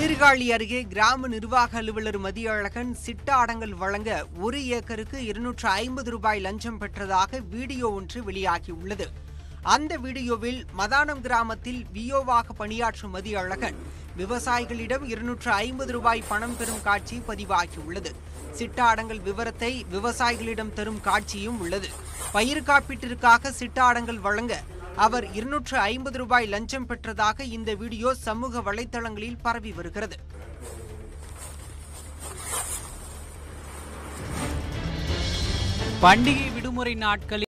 சீர்காழி அருகே கிராம நிர்வாக அலுவலர் மதியழகன் சிட்டாடங்கள் வழங்க ஒரு ஏக்கருக்கு இருநூற்று ஐம்பது ரூபாய் லஞ்சம் பெற்றதாக வீடியோ ஒன்று வெளியாகியுள்ளது அந்த வீடியோவில் மதானம் கிராமத்தில் வியோவாக பணியாற்றும் மதியழகன் விவசாயிகளிடம் இருநூற்று ஐம்பது ரூபாய் பணம் பெறும் காட்சி பதிவாகியுள்ளது சிட்டாடங்கள் விவரத்தை விவசாயிகளிடம் தரும் காட்சியும் உள்ளது பயிர் காப்பீட்டிற்காக சிட்டாடங்கள் வழங்க அவர் இருநூற்று ஐம்பது ரூபாய் லஞ்சம் பெற்றதாக இந்த வீடியோ சமூக வலைதளங்களில் பரவி வருகிறது பண்டிகை விடுமுறை நாட்களில்